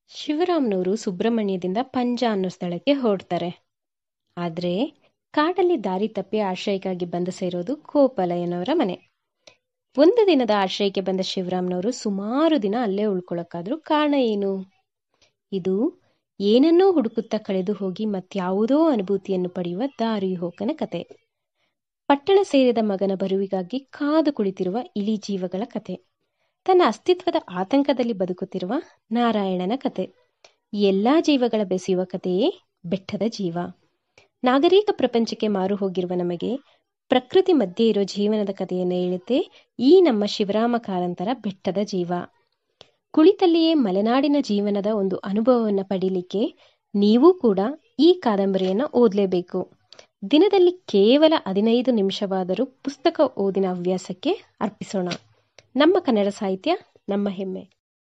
ಶಿವರಾಮ್ನವರು ಸುಬ್ರಹ್ಮಣ್ಯದಿಂದ ಪಂಜ ಅನ್ನೋ ಸ್ಥಳಕ್ಕೆ ಹೊರಡ್ತಾರೆ ಆದರೆ ಕಾಡಲ್ಲಿ ದಾರಿ ತಪ್ಪಿ ಆಶ್ರಯಕ್ಕಾಗಿ ಬಂದು ಸೇರೋದು ಗೋಪಾಲಯ್ಯನವರ ಮನೆ ಒಂದು ದಿನದ ಆಶ್ರಯಕ್ಕೆ ಬಂದ ಶಿವರಾಮ್ನವರು ಸುಮಾರು ದಿನ ಅಲ್ಲೇ ಉಳ್ಕೊಳ್ಳೋಕ್ಕಾದ್ರೂ ಕಾರಣ ಏನು ಇದು ಏನನ್ನೋ ಹುಡುಕುತ್ತಾ ಕಳೆದು ಹೋಗಿ ಮತ್ಯಾವುದೋ ಅನುಭೂತಿಯನ್ನು ಪಡೆಯುವ ದಾರಿ ಹೋಕನ ಕತೆ ಪಟ್ಟಣ ಸೇರಿದ ಮಗನ ಬರುವಿಗಾಗಿ ಕಾದು ಕುಳಿತಿರುವ ಇಲಿ ಜೀವಗಳ ಕತೆ ತನ್ನ ಅಸ್ತಿತ್ವದ ಆತಂಕದಲ್ಲಿ ಬದುಕುತ್ತಿರುವ ನಾರಾಯಣನ ಕತೆ ಎಲ್ಲಾ ಜೀವಗಳ ಬೆಸೆಯುವ ಕಥೆಯೇ ಬೆಟ್ಟದ ಜೀವ ನಾಗರಿಕ ಪ್ರಪಂಚಕ್ಕೆ ಮಾರು ಹೋಗಿರುವ ನಮಗೆ ಪ್ರಕೃತಿ ಮಧ್ಯೆ ಇರೋ ಜೀವನದ ಕಥೆಯನ್ನು ಹೇಳುತ್ತೆ ಈ ನಮ್ಮ ಶಿವರಾಮ ಕಾರಂತರ ಬೆಟ್ಟದ ಜೀವ ಕುಳಿತಲ್ಲಿಯೇ ಮಲೆನಾಡಿನ ಜೀವನದ ಒಂದು ಅನುಭವವನ್ನು ಪಡೀಲಿಕ್ಕೆ ನೀವು ಕೂಡ ಈ ಕಾದಂಬರಿಯನ್ನು ಓದಲೇಬೇಕು ದಿನದಲ್ಲಿ ಕೇವಲ ಹದಿನೈದು ನಿಮಿಷವಾದರೂ ಪುಸ್ತಕ ಓದಿನ ಹವ್ಯಾಸಕ್ಕೆ ಅರ್ಪಿಸೋಣ ನಮ್ಮ ಕನ್ನಡ ಸಾಹಿತ್ಯ ನಮ್ಮ ಹೆಮ್ಮೆ